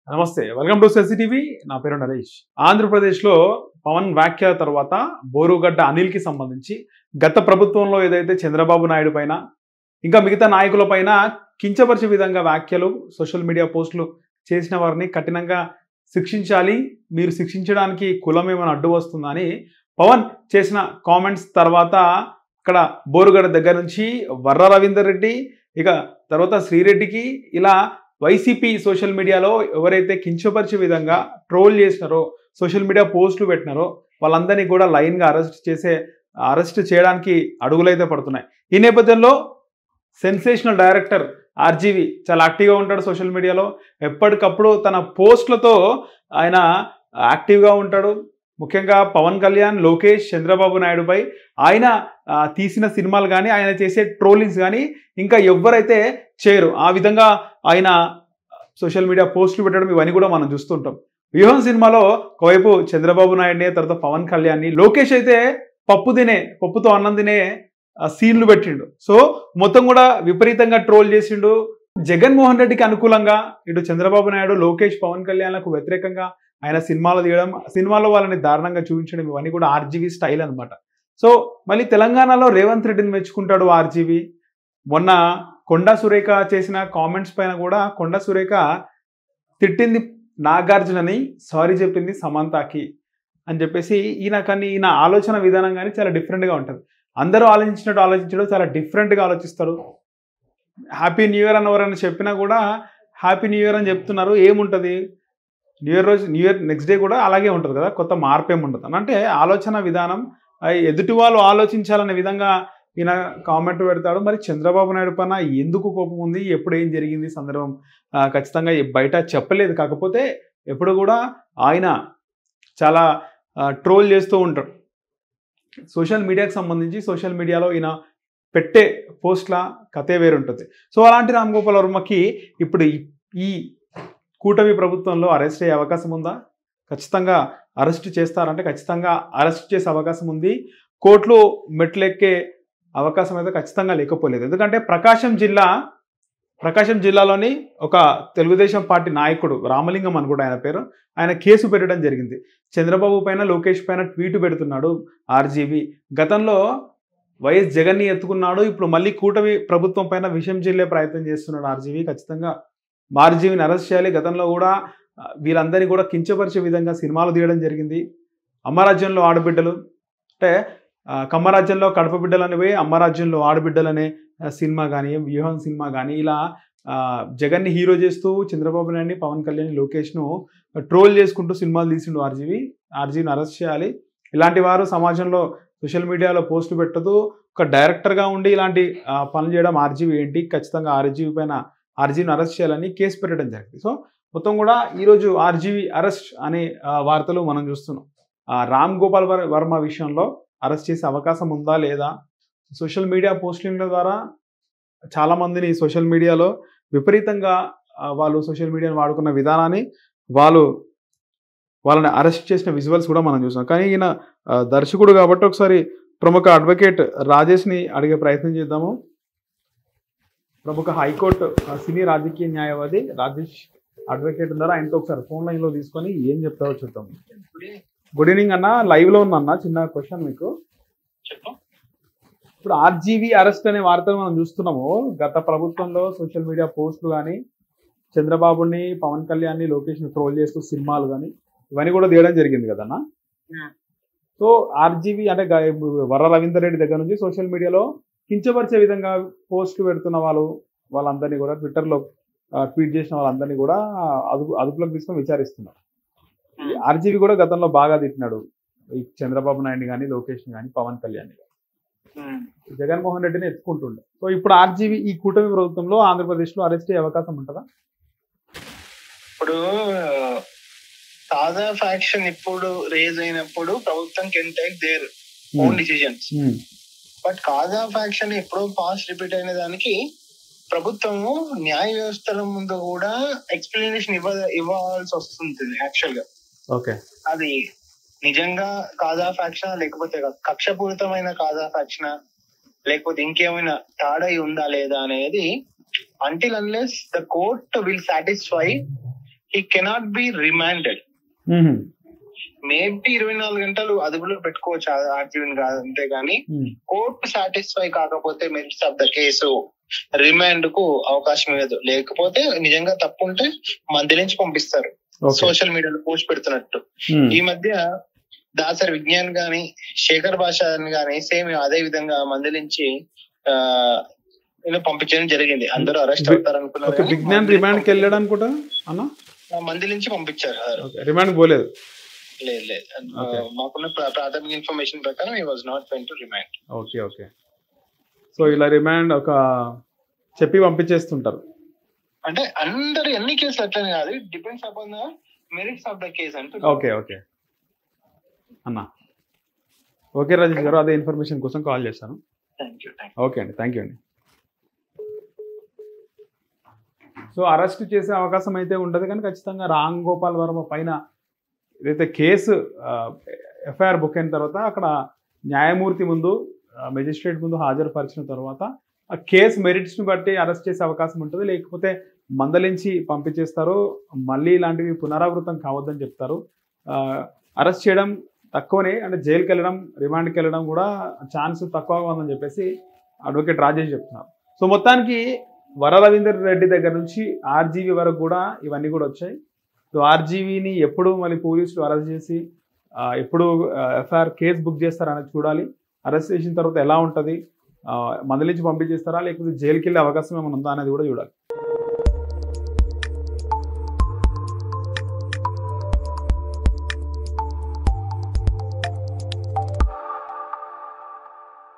నమస్తే welcome to సెసి TV నా పేరు నరేష్ ఆంధ్రప్రదేశ్లో పవన్ వ్యాఖ్యల తర్వాత బోరుగడ్డ అనిల్కి సంబంధించి గత ప్రభుత్వంలో ఏదైతే చంద్రబాబు నాయుడు పైన ఇంకా మిగతా నాయకుల పైన కించపరిచే విధంగా వ్యాఖ్యలు సోషల్ మీడియా పోస్టులు చేసిన వారిని కఠినంగా శిక్షించాలి మీరు శిక్షించడానికి కులం ఏమైనా అడ్డు వస్తుందని పవన్ చేసిన కామెంట్స్ తర్వాత ఇక్కడ బోరుగడ్డ దగ్గర నుంచి వర్ర రవీందర్ రెడ్డి ఇక తర్వాత శ్రీరెడ్డికి ఇలా వైసీపీ సోషల్ మీడియాలో ఎవరైతే కించపరిచే విధంగా ట్రోల్ చేసినారో సోషల్ మీడియా పోస్టులు పెట్టినారో వాళ్ళందరినీ కూడా లైన్గా అరెస్ట్ చేసే అరెస్ట్ చేయడానికి అడుగులైతే పడుతున్నాయి ఈ నేపథ్యంలో సెన్సేషనల్ డైరెక్టర్ ఆర్జీవి చాలా యాక్టివ్గా ఉంటాడు సోషల్ మీడియాలో ఎప్పటికప్పుడు తన పోస్టులతో ఆయన యాక్టివ్గా ఉంటాడు ముఖ్యంగా పవన్ కళ్యాణ్ లోకేష్ చంద్రబాబు నాయుడుపై ఆయన ఆ, తీసిన సినిమాలు కానీ ఆయన చేసే ట్రోలింగ్స్ కానీ ఇంకా ఎవరైతే చేయరు ఆ విధంగా ఆయన సోషల్ మీడియా పోస్టులు పెట్టడం ఇవన్నీ కూడా మనం చూస్తుంటాం వ్యూహం సినిమాలో ఒకవైపు చంద్రబాబు నాయుడిని తర్వాత పవన్ కళ్యాణ్ని లోకేష్ అయితే పప్పు తినే పప్పుతో అన్నం తినే ఆ, సీన్లు పెట్టిండు సో మొత్తం కూడా విపరీతంగా ట్రోల్ చేసిండు జగన్మోహన్ రెడ్డికి అనుకూలంగా ఇటు చంద్రబాబు నాయుడు లోకేష్ పవన్ కళ్యాణ్లకు వ్యతిరేకంగా ఆయన సినిమాలు తీయడం సినిమాలో వాళ్ళని దారుణంగా చూపించడం ఇవన్నీ కూడా ఆర్జీవీ స్టైల్ అన్నమాట సో మళ్ళీ తెలంగాణలో రేవంత్ రెడ్డిని మెచ్చుకుంటాడు ఆర్జీవి మొన్న కొండా సురేఖ చేసిన కామెంట్స్ పైన కూడా కొండా సురేఖ తిట్టింది నాగార్జునని సారీ చెప్పింది సమంతకి అని చెప్పేసి ఈయన కానీ ఈయన ఆలోచన విధానం కానీ చాలా డిఫరెంట్గా ఉంటుంది అందరూ ఆలోచించినట్టు ఆలోచించడం చాలా డిఫరెంట్గా ఆలోచిస్తాడు హ్యాపీ న్యూ ఇయర్ అని ఎవరైనా చెప్పినా కూడా హ్యాపీ న్యూ ఇయర్ అని చెప్తున్నారు ఏముంటుంది న్యూ ఇయర్ రోజు న్యూ ఇయర్ నెక్స్ట్ డే కూడా అలాగే ఉంటుంది కదా కొత్త మార్పు ఏమి ఉండదు అని అంటే ఆలోచన విధానం అవి ఎదుటి వాళ్ళు ఆలోచించాలనే విధంగా ఈయన కామెంట్ పెడతాడు మరి చంద్రబాబు నాయుడు పైన ఎందుకు కోపం ఉంది ఎప్పుడు ఏం జరిగింది సందర్భం ఆ, ఖచ్చితంగా ఈ బయట చెప్పలేదు కాకపోతే ఎప్పుడు కూడా ఆయన చాలా ట్రోల్ చేస్తూ ఉంటాడు సోషల్ మీడియాకి సంబంధించి సోషల్ మీడియాలో ఈయన పెట్టే పోస్ట్ల కథే వేరుంటుంది సో అలాంటి రామ్ గోపాల్ వర్మకి ఇప్పుడు ఈ- ఈ కూటమి ప్రభుత్వంలో అరెస్ట్ అయ్యే అవకాశం ఉందా ఖచ్చితంగా అరెస్ట్ చేస్తారంటే ఖచ్చితంగా అరెస్ట్ చేసే అవకాశం ఉంది కోర్టులో మెట్లెక్కే అవకాశం అయితే ఖచ్చితంగా లేకపోలేదు ఎందుకంటే ప్రకాశం జిల్లా ప్రకాశం జిల్లాలోని ఒక తెలుగుదేశం పార్టీ నాయకుడు రామలింగం అని కూడా ఆయన పేరు ఆయన కేసు పెట్టడం జరిగింది చంద్రబాబు పైన లోకేష్ పైన ట్వీట్ పెడుతున్నాడు ఆర్జీవి గతంలో వైఎస్ జగన్ని ఎత్తుకున్నాడు ఇప్పుడు మళ్ళీ కూటమి ప్రభుత్వం పైన విషయం చెల్లే ప్రయత్నం చేస్తున్నాడు ఆర్జీవి ఖచ్చితంగా ఆర్జీవిని అరెస్ట్ చేయాలి గతంలో కూడా ఆ, వీళ్ళందరినీ కూడా కించపరిచే విధంగా సినిమాలు తీయడం జరిగింది అమ్మరాజ్యంలో ఆడబిడ్డలు అంటే ఆ, కమ్మరాజ్యంలో కడప బిడ్డలు అనేవి అమ్మరాజ్యంలో ఆడబిడ్డలు అనే ఆ, సినిమా కానీ వ్యూహం సినిమా కానీ ఇలా ఆ, జగన్ని హీరో చేస్తూ చంద్రబాబు నాయుడిని పవన్ కళ్యాణ్ లోకేష్ను ట్రోల్ చేసుకుంటూ సినిమాలు తీసిండు ఆర్జీవి ఆర్జీవిని అరెస్ట్ చేయాలి ఇలాంటి వారు సమాజంలో సోషల్ మీడియాలో పోస్టులు పెట్టదు ఒక డైరెక్టర్గా ఉండి ఇలాంటి ఆ, పనులు చేయడం ఆర్జీవి ఏంటి ఖచ్చితంగా ఆర్జీవి పైన ఆర్జీవిని అరెస్ట్ చేయాలని కేసు పెట్టడం జరిగింది సో మొత్తం కూడా ఈరోజు ఆర్జీవి అరెస్ట్ అనే ఆ, వార్తలు మనం చూస్తున్నాం ఆ, రామ్ గోపాల్ వర్- వర్మ విషయంలో అరెస్ట్ చేసే అవకాశం ఉందా లేదా సోషల్ మీడియా పోస్టింగ్ల ద్వారా చాలా మందిని సోషల్ మీడియాలో విపరీతంగా ఆ, వాళ్ళు సోషల్ మీడియాను వాడుకున్న విధానాన్ని వాళ్ళు వాళ్ళని అరెస్ట్ చేసిన విజువల్స్ కూడా మనం చూసాం కానీ ఈయన ఆ, దర్శకుడు కాబట్టి ఒకసారి ప్రముఖ అడ్వకేట్ రాజేష్ని అడిగే ప్రయత్నం చేద్దాము ప్రముఖ హైకోర్టు ఆ, సినీ రాజకీయ న్యాయవాది రాజేష్ అడ్వకేట్ ఉన్నారు ఆయనతో ఒకసారి ఫోన్ లైన్లో తీసుకొని ఏం చెప్తారో చూద్దాం గుడ్ ఈవినింగ్ అన్న లైవ్లో ఉన్నా అన్న చిన్న క్వశ్చన్ మీకు చెప్పు ఇప్పుడు ఆర్జీవీ అరెస్ట్ అనే వార్తలు మనం చూస్తున్నాము గత ప్రభుత్వంలో సోషల్ మీడియా పోస్టులు కానీ చంద్రబాబుని పవన్ కళ్యాణ్ని లోకేష్ని ట్రోల్ చేస్తూ సినిమాలు కానీ ఇవన్నీ కూడా తీయడం జరిగింది కదన్నా Hmm. సో ఆర్జీవీ అంటే గా- వర్ర రవీందర్ రెడ్డి దగ్గర నుంచి సోషల్ మీడియాలో కించపరిచే విధంగా పోస్టులు పెడుతున్న వాళ్ళు వాళ్ళందరినీ కూడా ట్విట్టర్లో ట్వీట్ చేసిన వాళ్ళందరినీ కూడా అదుపు అదుపులోకి తీసుకొని విచారిస్తున్నారు Hmm. ఆర్జీవీ కూడా గతంలో బాగా తిట్టినాడు ఈ చంద్రబాబు నాయుడు కానీ లోకేష్ని కానీ పవన్ కళ్యాణ్ ఉమ్. జగన్మోహన్ రెడ్డిని ఎత్తుకుంటుండే సో ఇప్పుడు ఆర్జీవీ ఈ కూటమి ప్రభుత్వంలో ఆంధ్రప్రదేశ్లో అరెస్ట్ అయ్యే అవకాశం ఉంటుందా ఇప్పుడు తాజా ఫ్యాక్షన్ ఇప్పుడు రేజ్ అయినప్పుడు ప్రభుత్వం can take their own decisions but కాజా ఫ్యాక్షన్ ఎప్పుడో పాస్ట్ రిపీట్ అయిన దానికి ప్రభుత్వము న్యాయ వ్యవస్థల ముందు కూడా ఎక్స్ప్లెనేషన్ ఇవ్వ ఇవ్వాల్సి వస్తుంది యాక్చువల్ గా ఓకే అది నిజంగా కాజా ఫ్యాక్షన్ లేకపోతే కక్షపూరితమైన కాజా ఫ్యాక్షన్ లేకపోతే ఇంకేమైనా తాడై ఉందా లేదా అనేది until unless the court will satisfy he cannot be remanded hmm. Maybe ఇరవై నాలుగు గంటలు అదుపులో పెట్టుకోవచ్చు ఆర్జీవీని కాదు అంతేగాని మ్మ్. కోర్టు సాటిస్ఫై కాకపోతే merits of the case remand కు అవకాశం లేదు లేకపోతే నిజంగా తప్పు ఉంటే మంది నుంచి పంపిస్తారు ఓకే సోషల్ మీడియాలో పోస్ట్ పెడుతున్నట్టు మ్మ్. ఈ మధ్య దాసరి విజ్ఞాన్ గాని శేఖర్ భాష గాని సేమ్ అదే విధంగా మందలించి ఆ ఇలా పంపించడం జరిగింది అందరూ అరెస్ట్ వి- అవుతారు అనుకున్నారు ఓకే కానీ విజ్ఞాన్ మందలించి రిమాండ్కి వెళ్ళాడు అనుకుంటా అన్న పంపి- మందలించి పంపించారు సార్. ఓకే రిమాండ్ పోలేదు లేదు లేదు ఆ, Okay. మాకున్న ప్రా- ప్రాథమిక ఇన్ఫర్మేషన్ ప్రకారం ఈ was not when to remind okay okay so ఇలా రిమాండ్ ఒక చెప్పి పంపించేస్తుంటారు అంటే అందరు ఎన్ని కేసులు అట్లనే కాదు depends upon the merits of the case అంటే ఓకే ఓకే అన్న ఓకే రాజేష్ గారు అదే ఇన్ఫర్మేషన్ కోసం కాల్ చేశాను థ్యాంక్ యూ థ్యాంక్ ఓకే అండి థ్యాంక్ యూ అండి సో అరెస్ట్ చేసే అవకాశం అయితే ఉండదు కానీ ఖచ్చితంగా రామ్ గోపాల్ వర్మ పైన ఏదైతే కేసు ఎఫ్ఐఆర్ బుక్ అయిన తర్వాత అక్కడ న్యాయమూర్తి ముందు మెజిస్ట్రేట్ ముందు హాజరుపరిచిన తర్వాత ఆ కేసు మెరిట్స్ని బట్టి అరెస్ట్ చేసే అవకాశం ఉంటుంది లేకపోతే మందలించి పంపించేస్తారు మళ్ళీ ఇలాంటివి పునరావృతం కావద్దని చెప్తారు అరెస్ట్ చేయడం తక్కువనే అంటే జైలుకి వెళ్ళడం రిమాండ్కి వెళ్ళడం కూడా ఛాన్స్ తక్కువగా ఉందని చెప్పేసి అడ్వకేట్ రాజేష్ చెప్తున్నారు సో మొత్తానికి వర రవీందర్ రెడ్డి దగ్గర నుంచి ఆర్జీవీ వరకు కూడా ఇవన్నీ కూడా వచ్చాయి సో ఆర్జీవీని ఎప్పుడు మళ్ళీ పోలీసులు అరెస్ట్ చేసి ఆ, ఎప్పుడు ఎఫ్ఐఆర్ కేసు బుక్ చేస్తారనేది చూడాలి అరెస్ట్ చేసిన తర్వాత ఎలా ఉంటుంది మందలించి పంపించేస్తారా లేకపోతే జైలుకి వెళ్ళే అవకాశం ఏమైనా ఉందా అనేది కూడా చూడాలి